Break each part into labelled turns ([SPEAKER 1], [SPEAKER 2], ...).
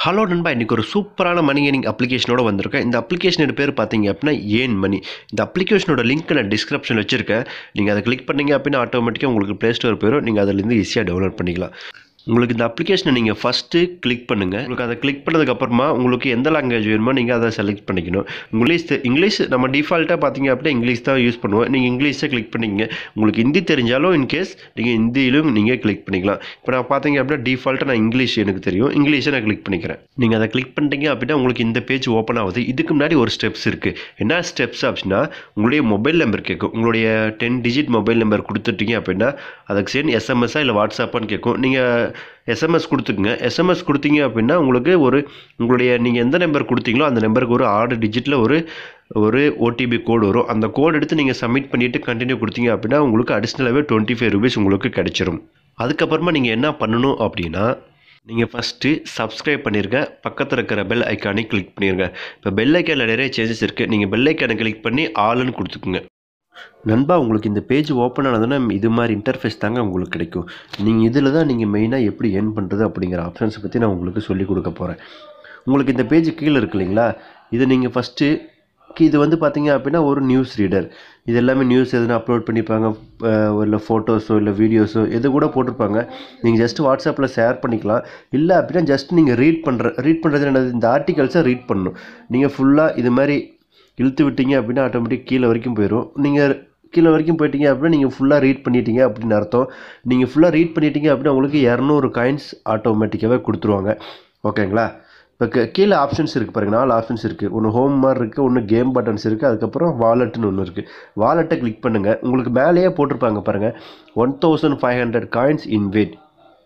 [SPEAKER 1] hello நண்பா இன்றைக்கி ஒரு சூப்பரான மணி ஏர்னிங் அப்ளிகேஷனோட வந்திருக்கேன் இந்த அப்ளிகேஷனோட பேர் பார்த்தீங்க அப்படின்னா ஏன் மணி இந்த அப்ளிகேஷனோட லிங்க் நான் டிஸ்கிரிப்ஷன் வச்சுருக்கேன் நீங்கள் அதை கிளிக் பண்ணீங்க அப்படின்னா ஆட்டோமேட்டிக்காக உங்களுக்கு ப்ளே ஸ்டோர் போயிடும் நீங்கள் அதிலேருந்து ஈஸியாக டவுன்லோட் பண்ணிக்கலாம் உங்களுக்கு இந்த அப்ளிகேஷனை நீங்கள் ஃபஸ்ட்டு கிளிக் பண்ணுங்கள் உங்களுக்கு அதை கிளிக் பண்ணதுக்கப்புறமா உங்களுக்கு எந்த லாங்குவேஜ் வேணுமோ நீங்கள் அதை செலக்ட் பண்ணிக்கணும் இங்கிலீஷ் தெ- இங்கிலீஷ் நம்ம டிஃபால்ட்டாக பார்த்தீங்க அப்படின்னா இங்கிலீஷ் தான் யூஸ் பண்ணுவோம் நீங்கள் இங்கிலீஷை கிளிக் பண்ணிக்கங்க உங்களுக்கு ஹிந்தி தெரிஞ்சாலும் இன்கேஸ் நீங்கள் ஹிந்தியிலும் நீங்கள் கிளிக் பண்ணிக்கலாம் இப்போ நான் பார்த்தீங்க அப்படின்னா டிஃபால்ட்டாக நான் இங்கிலீஷ் எனக்கு தெரியும் இங்கிலீஷை நான் கிளிக் பண்ணிக்கிறேன் நீங்கள் அதை கிளிக் பண்ணிட்டீங்க அப்படின்னா உங்களுக்கு இந்த பேஜ் ஓப்பன் ஆகுது இதுக்கு முன்னாடி ஒரு ஸ்டெப்ஸ் இருக்குது என்ன ஸ்டெப்ஸ் அப்படின்னா உங்களுடைய மொபைல் நம்பர் கேட்கும் உங்களுடைய டென் டிஜிட் மொபைல் நம்பர் கொடுத்துட்டீங்க அப்படின்னா அதுக்கு சேர்ந்து எஸ்எம்எஸ்ஸா இல்லை வாட்ஸ்அப்பான்னு கேட்கும் நீங்கள் எஸ்எம்எஸ் கொடுத்துக்குங்க எஸ்எம்எஸ் கொடுத்தீங்க அப்படின்னா உங்களுக்கு ஒரு உங்களுடைய நீங்கள் எந்த நம்பர் கொடுத்தீங்களோ அந்த நம்பருக்கு ஒரு ஆறு டிஜிட்டில் ஒரு ஒரு ஓடிபி கோடு வரும் அந்த கோட் எடுத்து நீங்கள் சப்மிட் பண்ணிவிட்டு கண்டினியூ கொடுத்தீங்க அப்படின்னா உங்களுக்கு அடிஷ்னலாகவே டுவெண்ட்டி ஃபைவ் ருபீஸ் உங்களுக்கு கிடைச்சிரும் அதுக்கப்புறமா நீங்கள் என்ன பண்ணணும் அப்படின்னா நீங்கள் ஃபஸ்ட்டு சப்ஸ்கிரைப் பண்ணிருங்க பக்கத்தில் இருக்கிற பெல் ஐக்கானை கிளிக் பண்ணிருங்க இப்போ பெல் ஐக்கானில் நிறைய சேஞ்சஸ் இருக்குது நீங்கள் பெல் ஐக்கானை கிளிக் பண்ணி ஆளுன்னு கொடுத்துக்குங்க நண்பா உங்களுக்கு இந்த பேஜ் ஓப்பன் ஆனதுன்னா இது மாதிரி இன்டர்ஃபேஸ் தாங்க உங்களுக்கு கிடைக்கும் நீங்கள் இதில் தான் நீங்கள் மெயினாக எப்படி ஏர்ன் பண்ணுறது அப்படிங்கிற ஆப்ஷன்ஸை பற்றி நான் உங்களுக்கு சொல்லிக் கொடுக்க போகிறேன் உங்களுக்கு இந்த பேஜ் கீழே இருக்கு இல்லைங்களா இதை நீங்கள் ஃபஸ்ட்டு இது வந்து பார்த்தீங்க அப்படின்னா ஒரு நியூஸ் ரீடர் இது எல்லாமே நியூஸ் எதுனா அப்லோட் பண்ணிப்பாங்க அஹ் இல்லை ஃபோட்டோஸோ இல்லை வீடியோஸோ எது கூட போட்டிருப்பாங்க நீங்கள் ஜஸ்ட் வாட்ஸ்அப்பில் ஷேர் பண்ணிக்கலாம் இல்லை அப்படின்னா ஜஸ்ட் நீங்கள் ரீட் பண்ணுற ரீட் பண்ணுறது என்னது இந்த ஆர்டிகல்ஸை ரீட் பண்ணணும் நீங்கள் ஃபுல்லாக இது மாதிரி இழுத்து விட்டீங்க அப்படின்னா ஆட்டோமேட்டிக் கீழே வரைக்கும் போயிடும் நீங்கள் கீழே வரைக்கும் போயிட்டீங்க அப்படின்னா நீங்கள் ஃபுல்லாக ரீட் பண்ணிட்டீங்க அப்படின்னு அர்த்தம் நீங்கள் ஃபுல்லாக ரீட் பண்ணிட்டீங்க அப்படின்னா உங்களுக்கு இரநூறு காயின்ஸ் ஆட்டோமேட்டிக்காகவே கொடுத்துருவாங்க ஓகேங்களா இப்போ கீ- கீழே ஆப்ஷன்ஸ் இருக்குது பாருங்க நாலு ஆப்ஷன்ஸ் இருக்குது ஒன்று ஹோம் மாதிரி இருக்குது ஒன்று கேம் பட்டன்ஸ் இருக்குது அதுக்கப்புறம் வாலெட்னு ஒன்று இருக்குது வாலெட்டை கிளிக் பண்ணுங்கள் உங்களுக்கு மேலேயே போட்டிருப்பாங்க பாருங்கள் one thousand five hundred coins invite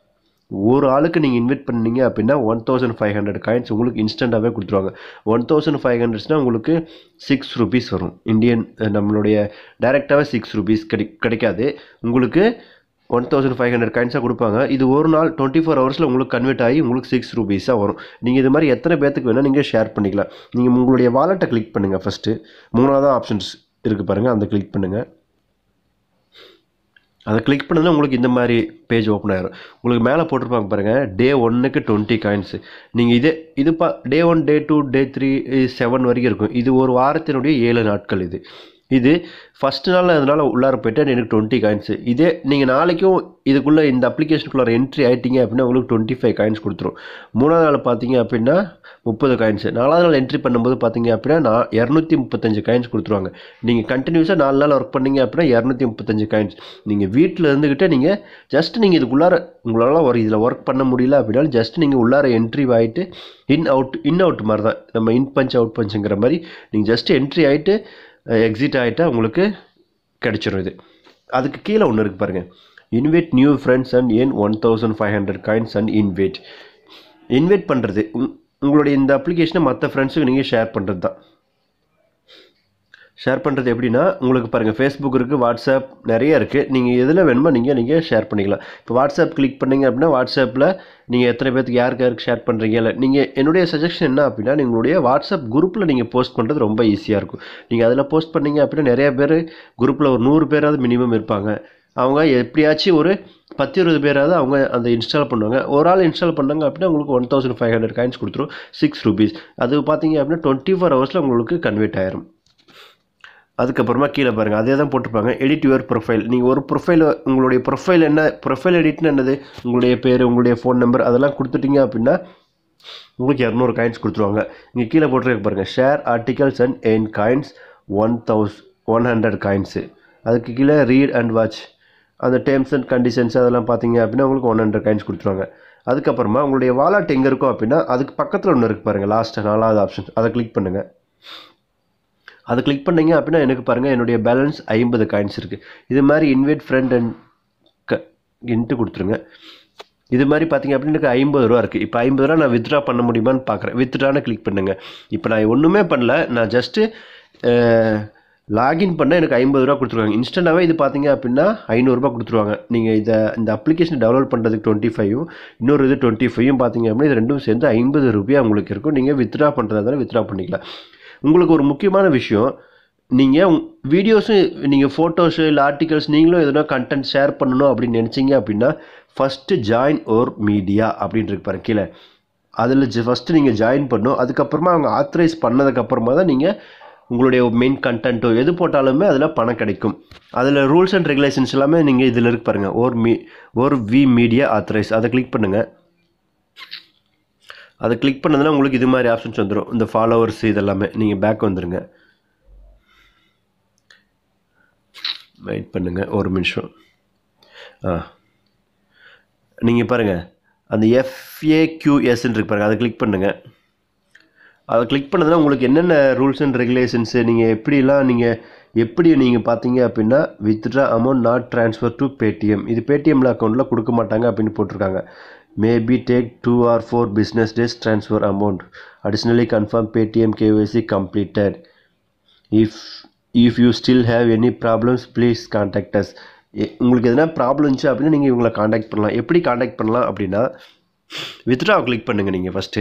[SPEAKER 1] ஒரு ஆளுக்கு நீங்கள் இன்வைட் பண்ணீங்க அப்படின்னா one thousand five hundred coins உங்களுக்கு இன்ஸ்டண்ட்டாகவே கொடுத்துருவாங்க ஒன் தௌசண்ட் ஃபைவ் ஹண்ட்ரட்ஸ்னால் உங்களுக்கு சிக்ஸ் ருபீஸ் வரும் இந்தியன் அஹ், நம்மளுடைய டைரெக்டாகவே சிக்ஸ் ருபீஸ் கிடை கிடைக்காது உங்களுக்கு ஒன் தௌசண்ட் ஃபைவ் ஹண்ட்ரட் காயின்ஸாக கொடுப்பாங்க இது ஒரு நாள் டுவெண்ட்டி ஃபோர் ஹவர்ஸில் உங்களுக்கு கன்வெர்ட் ஆகி உங்களுக்கு சிக்ஸ் ருபீஸாக வரும் நீங்கள் இது மாதிரி எத்தனை பேர்த்துக்கு வேணால் நீங்கள் ஷேர் பண்ணிக்கலாம் நீங்கள் உங்களுடைய வாலெட்டை கிளிக் பண்ணுங்கள் ஃபஸ்ட்டு மூணாவது ஆப்ஷன்ஸ் இருக்குது பாருங்கள் அந்த கிளிக் பண்ணுங்கள் அதை கிளிக் பண்ணதுல உங்களுக்கு இந்த மாதிரி பேஜ் ஓப்பன் ஆயிரும் உங்களுக்கு மேலே போட்டிருப்பாங்க பாருங்கள் டே ஒன்னுக்கு டுவெண்ட்டி காயின்ஸு நீங்கள் இதே இது பா day one day two day three seven வரைக்கும் இருக்கும் இது ஒரு வாரத்தினுடைய ஏழு நாட்கள் இது இது ஃபஸ்ட்டு நாள் அதனால் உள்ளார போயிட்டு எனக்கு டுவெண்ட்டி காயின்ஸு இதே நீங்கள் நாளைக்கும் இதுக்குள்ளே இந்த அப்ளிகேஷனுக்குள்ளே என்ட்ரி ஆயிட்டீங்க அப்படின்னா உங்களுக்கு டுவெண்ட்டி ஃபைவ் காயின்ஸ் கொடுத்துரும் மூணாவது நாள் பார்த்தீங்க அப்படின்னா முப்பது காயின்ஸு நாலாவது நாள் என்ட்ரி பண்ணும்போது பார்த்தீங்க அப்படின்னா நான் இரநூத்தி முப்பத்தஞ்சு காயின்ஸ் கொடுத்துருவாங்க நீங்கள் கண்டினியூஸாக நாலு நாள் ஒர்க் பண்ணீங்க அப்படின்னா இரநூத்தி முப்பத்தஞ்சு காயின்ஸ் நீங்கள் வீட்டில் இருந்துக்கிட்டே நீங்கள் ஜஸ்ட் நீங்கள் இதுக்குள்ளார உங்களால் ஒரு இதில் ஒர்க் பண்ண முடியல அப்படின்னாலும் ஜஸ்ட் நீங்கள் உள்ளார என்ட்ரி ஆகிட்டு இன் அவுட் இன் அவுட் மாதிரி தான் நம்ம இன் பஞ்ச் அவுட் பஞ்சுங்கிற மாதிரி நீங்கள் ஜஸ்ட் என்ட்ரி ஆகிட்டு எக்ஸிட் ஆகிட்டா உங்களுக்கு கிடைச்சிரும் இது அதுக்கு கீழே ஒன்று இருக்குது பாருங்கள் invite new friends and earn one thousand five hundred coins and invite invite பண்ணுறது உங்களுடைய இந்த அப்ளிகேஷனை மற்ற ஃப்ரெண்ட்ஸுக்கு நீங்கள் ஷேர் பண்ணுறது தான் ஷேர் பண்ணுறது எப்படின்னா உங்களுக்கு பாருங்கள் ஃபேஸ்புக் இருக்குது வாட்ஸ்அப் நிறைய இருக்குது நீங்கள் எதில் வேணுமோ நீங்கள் நீங்கள் ஷேர் பண்ணிக்கலாம் இப்போ வாட்ஸ்அப் கிளிக் பண்ணீங்க அப்படின்னா வாட்ஸ்அப்பில் நீங்கள் எத்தனை பேருக்கு யாருக்கு யாருக்கு ஷேர் பண்ணுறீங்க இல்லை நீங்கள் என்னுடைய சஜஷன் என்ன அப்படின்னா உங்களுடைய வாட்ஸ்அப் குரூப்பில் நீங்கள் போஸ்ட் பண்ணுறது ரொம்ப ஈஸியாக இருக்கும் நீங்கள் அதில் போஸ்ட் பண்ணீங்க அப்படின்னா நிறைய பேர் குரூப்பில் ஒரு நூறு பேராவது மினிமம் இருப்பாங்க அவங்க எப்படியாச்சும் ஒரு பத்து இருபது பேராவது அவங்க அந்த இன்ஸ்டால் பண்ணுவாங்க ஒரு ஆள் இன்ஸ்டால் பண்ணாங்க அப்படின்னா உங்களுக்கு one thousand five hundred coins கொடுத்துரும் சிக்ஸ் ருபீஸ் அது பார்த்தீங்க அப்படின்னா டுவெண்ட்டி ஃபோர் ஹவர்ஸில் உங்களுக்கு கன்வெர்ட் ஆயிரும் அதுக்கப்புறமா கீழே பாருங்கள் அதே தான் போட்டிருப்பாங்க எடிட் யுவர் ப்ரொஃபைல் நீங்கள் ஒரு ப்ரொஃபைல் உங்களுடைய ப்ரொஃபைல் என்ன ப்ரொஃபைல் எடிட்னு என்னது உங்களுடைய பேர் உங்களுடைய ஃபோன் நம்பர் அதெல்லாம் கொடுத்துட்டீங்க அப்படின்னா உங்களுக்கு இரநூறு காயின்ஸ் கொடுத்துருவாங்க இங்கே கீழே போட்டிருக்க பாருங்கள் share articles and earn coins one thousand one hundred coins அதுக்கு கீழே ரீட் அண்ட் வாட்ச் அந்த டேர்ம்ஸ் அண்ட் கண்டிஷன்ஸ் அதெல்லாம் பார்த்தீங்க அப்படின்னா உங்களுக்கு ஒன் ஹண்ட்ரட் காயின்ஸ் கொடுத்துருவாங்க அதுக்கப்புறமா உங்களுடைய வாலெட் எங்கே இருக்கும் அப்படின்னா அதுக்கு பக்கத்தில் ஒன்று இருக்குது பாருங்கள் லாஸ்ட்டு நாலாவது ஆப்ஷன் அதை கிளிக் பண்ணுங்கள் அதை கிளிக் பண்ணீங்க அப்படின்னா எனக்கு பாருங்கள் என்னுடைய பேலன்ஸ் ஐம்பது காயின்ஸ் இருக்குது இது மாதிரி இன்வைட் ஃப்ரெண்ட் அண்ட் க இன்ட்டு கொடுத்துருங்க இது மாதிரி பார்த்தீங்க அப்படின்னு எனக்கு ஐம்பது ரூபா இருக்குது இப்போ ஐம்பது ரூபா நான் வித்ட்ரா பண்ண முடியுமான்னு பார்க்குறேன் வித்ட்ரான்னு கிளிக் பண்ணுங்க இப்போ நான் ஒன்றுமே பண்ணல நான் ஜஸ்ட்டு லாகின் பண்ண எனக்கு ஐம்பது ரூபா கொடுத்துருவாங்க இன்ஸ்டண்ட்டாகவே இது பார்த்தீங்க அப்படின்னா ஐநூறுரூபா கொடுத்துருவாங்க நீங்கள் இதை இந்த அப்ளிகேஷன் டவுன்லோட் பண்ணுறதுக்கு டுவெண்ட்டி ஃபைவும் இன்னொரு இது டுவெண்ட்டி ஃபைவும் பார்த்தீங்க அப்படின்னா இது ரெண்டும் சேர்ந்து ஐம்பது ரூபாய் உங்களுக்கு இருக்கும் நீங்கள் வித்ட்ரா பண்ணுறதால வித்ட்ரா பண்ணிக்கலாம் உங்களுக்கு ஒரு முக்கியமான விஷயம் நீங்கள் வீடியோஸும் நீங்கள் ஃபோட்டோஸு இல்லை ஆர்டிகல்ஸ் நீங்களும் எதனா கண்டென்ட் ஷேர் பண்ணணும் அப்படின்னு நினச்சிங்க அப்படின்னா ஃபஸ்ட்டு ஜாயின் ஓர் மீடியா அப்படின்னு இருக்கு பாருங்க கீழே அதில் ஃபஸ்ட்டு நீங்கள் ஜாயின் பண்ணணும் அதுக்கப்புறமா அவங்க ஆத்தரைஸ் பண்ணதுக்கப்புறமா தான் நீங்கள் உங்களுடைய மெயின் கண்டென்ட்டோ எது போட்டாலுமே அதில் பணம் கிடைக்கும் அதில் ரூல்ஸ் அண்ட் ரெகுலேஷன்ஸ் எல்லாமே நீங்கள் இதில் இருக்கு பாருங்கள் ஓர் மீ ஓர் வி மீடியா ஆத்தரைஸ் அதை கிளிக் பண்ணுங்கள் அதை கிளிக் பண்ணதுன்னா உங்களுக்கு இது மாதிரி ஆப்ஷன்ஸ் வந்துடும் இந்த ஃபாலோவர்ஸ் இதெல்லாமே நீங்கள் பேக் வந்துடுங்க வெயிட் பண்ணுங்கள் ஒரு நிமிஷம் ஆ நீங்கள் பாருங்கள் அந்த எஃப்ஏக்யூஎஸ்ன்னு இருக்கு பாருங்கள் அதை கிளிக் பண்ணுங்கள் அதை கிளிக் பண்ணதுன்னா உங்களுக்கு என்னென்ன ரூல்ஸ் அண்ட் ரெகுலேஷன்ஸு நீங்கள் எப்படிலாம் நீங்கள் எப்படி நீங்கள் பார்த்தீங்க அப்படின்னா withdraw amount not transfer to Paytm இது பேடிஎம்ல அக்கௌண்ட்டில் கொடுக்க மாட்டாங்க அப்படின்னு போட்டிருக்காங்க maybe take two or four business days transfer amount additionally confirm Paytm KYC completed if if you still have any problems please contact us உங்களுக்கு எதனா ப்ராப்ளம் இருந்துச்சு அப்படின்னா நீங்கள் இவங்களை காண்டாக்ட் பண்ணலாம் எப்படி காண்டாக்ட் பண்ணலாம் அப்படின்னா வித்ட்ரா கிளிக் பண்ணுங்கள் நீங்கள் ஃபஸ்ட்டு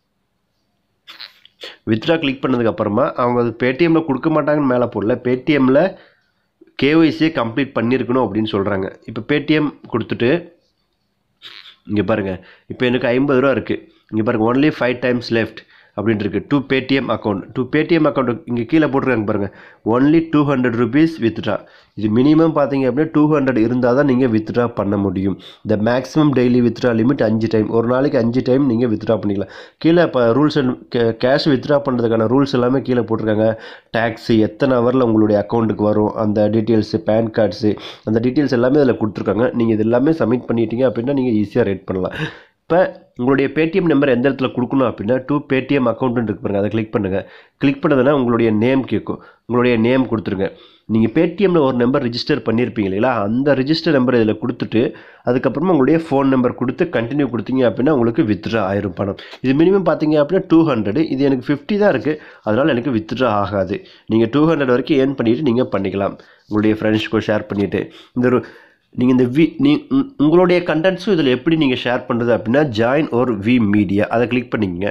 [SPEAKER 1] வித்ட்ரா கிளிக் பண்ணதுக்கப்புறமா அவங்க அது பேடிஎம்மில் கொடுக்க மாட்டாங்கன்னு மேலே போடல பேடிஎம்மில் கேஒய்சியை கம்ப்ளீட் பண்ணியிருக்கணும் அப்படின்னு சொல்கிறாங்க இப்போ பேடிஎம் கொடுத்துட்டு இங்கே பாருங்கள் இப்போ எனக்கு ஐம்பது ரூபா இருக்குது இங்கே பாருங்கள் ஒன்லி ஃபைவ் டைம்ஸ் லெஃப்ட் அப்படின்னு இருக்குது to Paytm account to Paytm account இங்கே கீழே போட்டிருக்காங்க பாருங்கள் only two hundred rupees withdraw இது மினிமம் பார்த்தீங்க அப்படின்னா டூ ஹண்ட்ரட் இருந்தால் தான் நீங்கள் வித்ட்ரா பண்ண முடியும் இந்த மேக்ஸிமம் டெய்லி வித்ட்ரா லிமிட் அஞ்சு டைம் ஒரு நாளைக்கு அஞ்சு டைம் நீங்கள் வித்ட்ரா பண்ணிக்கலாம் கீழே இப்போ ரூல்ஸ் அண்ட் கேஷ் வித்ட்ரா பண்ணுறதுக்கான ரூல்ஸ் எல்லாமே கீழே போட்டிருக்காங்க டேக்ஸு எத்தனை ஹவரில் உங்களுடைய அக்கௌண்ட்டுக்கு வரும் அந்த டீட்டெயில்ஸு பேன் கார்ட்ஸு அந்த டீட்டெயில்ஸ் எல்லாமே அதில் கொடுத்துருக்காங்க நீங்கள் இது எல்லாமே சப்மிட் பண்ணிட்டீங்க அப்படின்னா நீங்கள் ஈஸியாக ரேட் பண்ணலாம் இப்போ உங்களுடைய பேடிஎம் நம்பர் எந்த இடத்துல கொடுக்கணும் அப்படின்னா டூ பேடிஎம் அக்கௌண்ட்னு இருக்கு பாருங்க அதை கிளிக் பண்ணுங்கள் கிளிக் பண்ணதுன்னா உங்களுடைய நேம் கேட்கும் உங்களுடைய நேம் கொடுத்துருங்க நீங்கள் பேடிஎம்மில் ஒரு நம்பர் ரிஜிஸ்டர் பண்ணியிருப்பீங்க இல்லைங்களா அந்த ரிஜிஸ்டர் நம்பர் இதில் கொடுத்துட்டு அதுக்கப்புறமா உங்களுடைய ஃபோன் நம்பர் கொடுத்து கண்டினியூ கொடுத்தீங்க அப்படின்னா உங்களுக்கு வித்ட்ரா ஆயிரும் பணம் இது மினிமம் பார்த்தீங்க அப்படின்னா டூ ஹண்ட்ரட் இது எனக்கு ஃபிஃப்டி தான் இருக்குது அதனால் எனக்கு வித்ட்ரா ஆகாது நீங்கள் டூ ஹண்ட்ரட் வரைக்கும் ஏர்ன் பண்ணிவிட்டு நீங்கள் பண்ணிக்கலாம் உங்களுடைய ஃப்ரெண்ட்ஸ்க்கு ஷேர் பண்ணிவிட்டு இந்த ஒரு நீங்கள் இந்த வி நீ உ- உங்களுடைய கண்டென்ட்ஸும் இதில் எப்படி நீங்கள் ஷேர் பண்ணுறது அப்படின்னா ஜாயின் ஒரு வி மீடியா அதை கிளிக் பண்ணிக்கங்க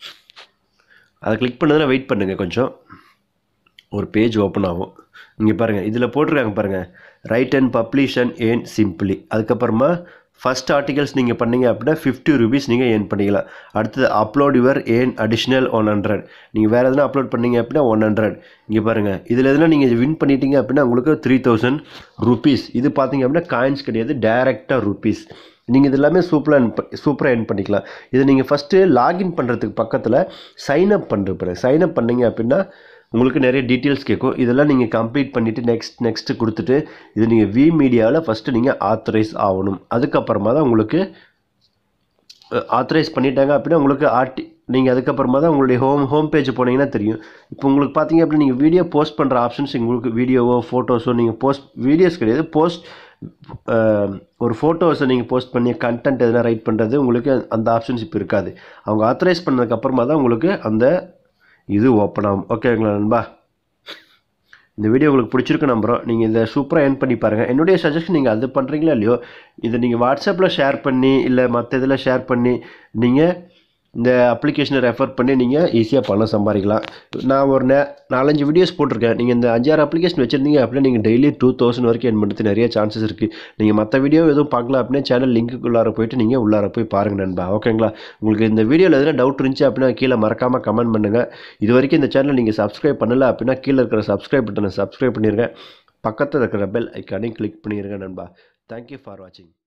[SPEAKER 1] அதை கிளிக் பண்ணதுன்னா வெயிட் பண்ணுங்கள் கொஞ்சம் ஒரு பேஜ் ஓப்பன் ஆகும் இங்கே பாருங்கள் இதில் போட்டிருக்காங்க பாருங்கள் ரைட் அண்ட் பப்ளிஷன் ஏன் சிம்பிளி அதுக்கப்புறமா ஃபஸ்ட் ஆர்டிகல்ஸ் நீங்கள் பண்ணீங்க அப்படின்னா ஃபிஃப்டி ருபீஸ் நீங்கள் ஏர்ன் பண்ணிக்கலாம் அடுத்தது upload your earn additional one hundred நீங்கள் வேறு எதுனா அப்லோட் பண்ணீங்க அப்படின்னா ஒன் ஹண்ட்ரட் இங்கே பாருங்கள் இதில் எதுனா நீங்கள் வின் பண்ணிட்டீங்க அப்படின்னா உங்களுக்கு த்ரீ தௌசண்ட் ருபீஸ் இது பார்த்தீங்க அப்படின்னா காயின்ஸ் கிடையாது டேரெக்டாக ருபீஸ் நீங்கள் இது எல்லாமே சூப்பராக சூப்பராக என் பண்ணிக்கலாம் இது நீங்கள் ஃபஸ்ட்டு லாகின் பண்ணுறதுக்கு பக்கத்தில் சைன் அப் பண்ணுறது சைன் அப் பண்ணீங்க அப்படின்னா உங்களுக்கு நிறைய டீட்டெயில்ஸ் கேட்கும் இதெல்லாம் நீங்கள் கம்ப்ளீட் பண்ணிவிட்டு நெக்ஸ்ட் நெக்ஸ்ட்டு கொடுத்துட்டு இது நீங்கள் வி மீடியாவில் ஃபஸ்ட்டு நீங்கள் ஆத்தரைஸ் ஆகணும் அதுக்கப்புறமா தான் உங்களுக்கு ஆத்தரைஸ் பண்ணிட்டாங்க அப்படின்னா உங்களுக்கு ஆர்டி நீங்கள் அதுக்கப்புறமா தான் உங்களுடைய ஹோம் ஹோம் பேஜ் போனீங்கன்னா தெரியும் இப்போ உங்களுக்கு பார்த்தீங்க அப்படின்னா நீங்கள் வீடியோ போஸ்ட் பண்ணுற ஆப்ஷன்ஸ் உங்களுக்கு வீடியோவோ ஃபோட்டோஸோ நீங்கள் போஸ்ட் வீடியோஸ் கிடையாது போஸ்ட் ஒரு ஃபோட்டோஸை நீங்கள் போஸ்ட் பண்ணி கண்டென்ட் எதனா ரைட் பண்ணுறது உங்களுக்கு அந்த ஆப்ஷன்ஸ் இப்போ இருக்காது அவங்க ஆத்தரைஸ் பண்ணதுக்கப்புறமா தான் உங்களுக்கு அந்த இது ஓப்பன் ஆகும் ஓகேங்களா நண்பா இந்த வீடியோ உங்களுக்கு பிடிச்சிருக்கு நம்புகிறோம் நீங்கள் இதை சூப்பராக என் பண்ணி பாருங்கள் என்னுடைய சஜஷன் நீங்கள் அது பண்ணுறீங்களா இல்லையோ இதை நீங்கள் வாட்ஸ்அப்பில் ஷேர் பண்ணி இல்லை மற்ற இதில் ஷேர் பண்ணி நீங்கள் இந்த அப்ளிகேஷனை ரெஃபர் பண்ணி நீங்கள் ஈஸியாக பணம் சம்பாதிக்கலாம் நான் ஒரு நே நாலஞ்சு வீடியோஸ் போட்டிருக்கேன் நீங்கள் இந்த அஞ்சாறு அப்ளிகேஷன் வச்சுருந்தீங்க அப்படின்னா நீங்கள் டெய்லி டூ தௌசண்ட் வரைக்கும் என் பண்ணுறது நிறைய சான்சஸ் இருக்குது நீங்கள் மற்ற வீடியோ எதுவும் பார்க்கல அப்படின்னா சேனல் லிங்க்குள்ளார போயிட்டு நீங்கள் உள்ளார போய் பாருங்க நண்பா ஓகேங்களா உங்களுக்கு இந்த வீடியோவில் எதுனா டவுட் இருந்துச்சு அப்படின்னா கீழே மறக்காமல் கமெண்ட் பண்ணுங்கள் இது வரைக்கும் இந்த சேனல் நீங்கள் சப்ஸ்கிரைப் பண்ணல அப்படின்னா கீழே இருக்கிற சப்ஸ்கிரைப் பட்டனை சப்ஸ்கிரைப் பண்ணிடுங்க பக்கத்தில் இருக்கிற பெல் ஐக்கானையும் கிளிக் பண்ணிடுங்க நண்பா தேங்க்யூ ஃபார் வாட்சிங்